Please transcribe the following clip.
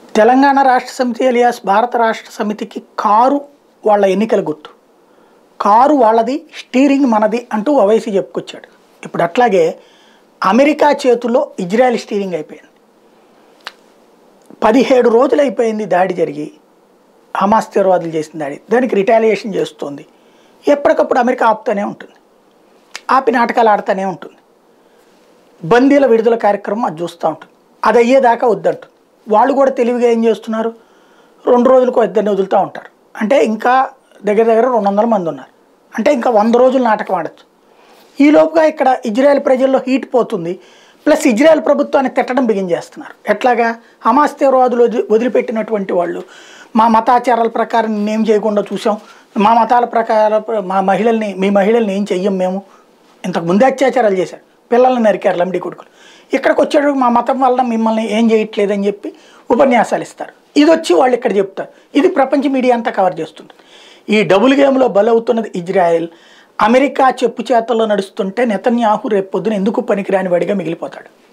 తెలంగాణ రాష్ట్ర సమితి అలియాస్ భారత రాష్ట్ర సమితికి కారు వాళ్ళ ఎన్నికల గుర్తు కారు వాళ్ళది స్టీరింగ్ మనది అంటూ ఓవైసీ చెప్పుకొచ్చాడు ఇప్పుడు అట్లాగే అమెరికా చేతుల్లో ఇజ్రాయెల్ స్టీరింగ్ అయిపోయింది పదిహేడు రోజులు అయిపోయింది దాడి జరిగి హమాస్ తీవ్రవాదులు చేసిన దాడి దానికి రిటాలియేషన్ చేస్తోంది ఎప్పటికప్పుడు అమెరికా ఆపుతూనే ఉంటుంది ఆపి నాటకాలు ఆడుతూనే ఉంటుంది బందీల విడుదల కార్యక్రమం అది చూస్తూ ఉంటుంది అది అయ్యేదాకా వద్దంటుంది వాళ్ళు కూడా తెలివిగా ఏం చేస్తున్నారు రెండు రోజులకు ఇద్దరిని వదులుతూ ఉంటారు అంటే ఇంకా దగ్గర దగ్గర రెండు వందల మంది ఉన్నారు అంటే ఇంకా వంద రోజులు నాటకం ఆడచ్చు ఈ లోపుగా ఇక్కడ ఇజ్రాయెల్ ప్రజల్లో హీట్ పోతుంది ప్లస్ ఇజ్రాయెల్ ప్రభుత్వాన్ని తిట్టడం బిగించేస్తున్నారు ఎట్లాగా హమాస్ తీవ్రవాదులు వదిలి- వదిలిపెట్టినటువంటి వాళ్ళు మా మతాచారాల ప్రకారం నేనేం చేయకుండా చూసాం మా మతాల ప్రకారం మా మహిళల్ని మీ మహిళల్ని ఏం చెయ్యం మేము ఇంతకు ముందే అత్యాచారాలు చేశారు పిల్లల్ని నరికారు లంబడి కొడుకులు ఇక్కడికి వచ్చేటప్పుడు మా మతం వల్ల మిమ్మల్ని ఏం చేయట్లేదని చెప్పి ఉపన్యాసాలు ఇస్తారు ఇది వచ్చి వాళ్ళు ఇక్కడ చెప్తారు ఇది ప్రపంచ మీడియా అంతా కవర్ చేస్తుంది ఈ డబుల్ గేమ్లో బలవుతున్నది ఇజ్రాయెల్ అమెరికా చెప్పు చేతల్లో నడుస్తుంటే నెతన్యాహు రేపు పొద్దున ఎందుకు పనికిరాని వాడిగా మిగిలిపోతాడు